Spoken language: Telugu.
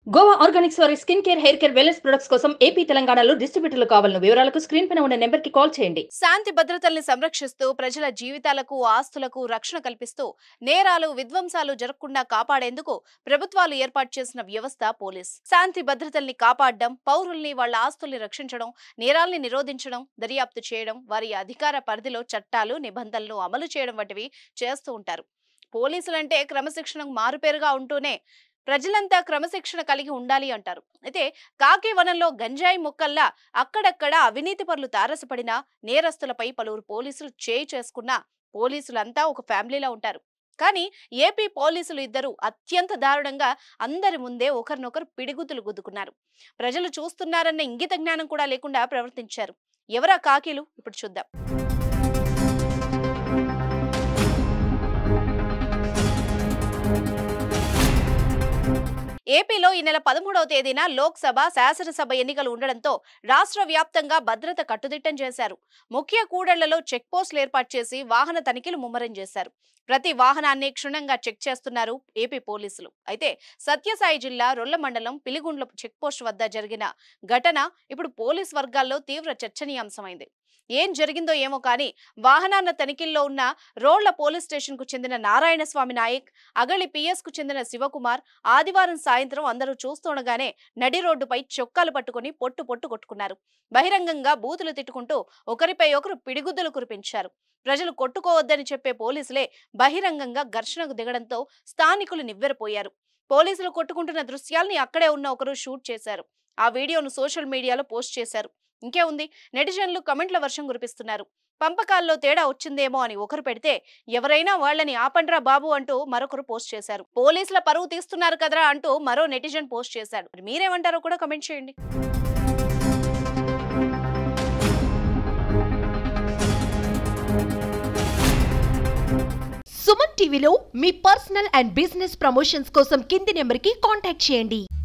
గోవా ఆర్గానిక్స్ వారి skin care hair care wellness products కోసం ఏపీ తెలంగాణలో డిస్ట్రిబ్యూటర్లు కావాలను వివరాలకు స్క్రీన్ పైన ఉన్న నెంబర్ కి కాల్ చేయండి శాంతి భద్రతల్ని సంరక్షిస్తూ ప్రజల జీవితాలకు ఆస్తులకు రక్షణ కల్పిస్తూ నేరాలు విధ్వంసాలు జరగకుండా కాపాడేందుకు ప్రభుత్వాలు ఏర్పాటు చేసిన వ్యవస్థ పోలీస్ శాంతి భద్రతల్ని కాపాడడం పౌరుల్ని వాళ్ళ ఆస్తుల్ని రక్షించడం నేరాల్ని నిరోధించడం దర్యాప్తు చేయడం వారి అధికార పరిధిలో చట్టాలు నిబంధనలు అమలు చేయడం వంటివి చేస్తూ ఉంటారు పోలీసులంటే క్రమశిక్షణకు మారుపేరుగా ఉంటూనే ప్రజలంతా క్రమశిక్షణ కలిగి ఉండాలి అంటారు అయితే కాకి వనంలో గంజాయి మొక్కల్లా అక్కడక్కడ అవినీతి పరులు తారసపడిన నేరస్తులపై పలువురు పోలీసులు చేయి చేసుకున్న పోలీసులంతా ఒక ఫ్యామిలీలా ఉంటారు కానీ ఏపీ పోలీసులు ఇద్దరు అత్యంత దారుణంగా అందరి ముందే ఒకరినొకరు పిడిగుద్దులు గుద్దుకున్నారు ప్రజలు చూస్తున్నారన్న ఇంగిత జ్ఞానం కూడా లేకుండా ప్రవర్తించారు ఎవరా కాకీలు ఇప్పుడు చూద్దాం ఏపీలో ఈ నెల పదమూడవ తేదీన లోక్సభ శాసనసభ ఎన్నికలు ఉండడంతో రాష్ట్ర వ్యాప్తంగా భద్రత కట్టుదిట్టం చేశారు ముఖ్య కూడళ్లలో చెక్ పోస్టులు ఏర్పాటు చేసి వాహన తనిఖీలు ముమ్మరం చేశారు ప్రతి వాహనాన్ని క్షుణ్ణంగా చెక్ చేస్తున్నారు ఏపీ పోలీసులు అయితే సత్యసాయి జిల్లా రొల్ల మండలం పిలిగుండ్ల చెక్ పోస్ట్ వద్ద జరిగిన ఘటన ఇప్పుడు పోలీస్ వర్గాల్లో తీవ్ర చర్చనీయాంశమైంది ఏం జరిగిందో ఏమో కానీ వాహనాల తనిఖీల్లో ఉన్న రోడ్ల పోలీస్ స్టేషన్ కు చెందిన నారాయణ స్వామి నాయక్ అగళి పిఎస్ కు చెందిన శివకుమార్ ఆదివారం సాయంత్రం అందరూ చూస్తుండగానే నడి రోడ్డుపై చొక్కాలు పట్టుకుని పొట్టు పొట్టు కొట్టుకున్నారు బహిరంగంగా బూతులు తిట్టుకుంటూ ఒకరిపై ఒకరు పిడిగుద్దులు కురిపించారు ప్రజలు కొట్టుకోవద్దని చెప్పే పోలీసులే బహిరంగంగా ఘర్షణకు దిగడంతో స్థానికులు నివ్వెరపోయారు పోలీసులు కొట్టుకుంటున్న దృశ్యాల్ని అక్కడే ఉన్న ఒకరు షూట్ చేశారు ఆ వీడియోను సోషల్ మీడియాలో పోస్ట్ చేశారు ఇంకే ఉంది నెటిజన్లు కమెంట్ల వర్షం కురిపిస్తున్నారు పంపకాల్లో తేడా వచ్చిందేమో అని ఒకరు పెడితే ఎవరైనా వాళ్ళని ఆపండ్రా బాబు అంటూ మరొకరు పోస్ట్ చేశారు పోలీసుల పరువు తీస్తున్నారు కదరా అంటూ మరో నెటిజన్ పోస్ట్ చేశాడు మరి మీరేమంటారో కూడా కమెంట్ చేయండి సుమన్ టీవీలో మీ పర్సనల్ అండ్ బిజినెస్ ప్రమోషన్స్ కోసం కింది నెంబర్కి కాంటాక్ట్ చేయండి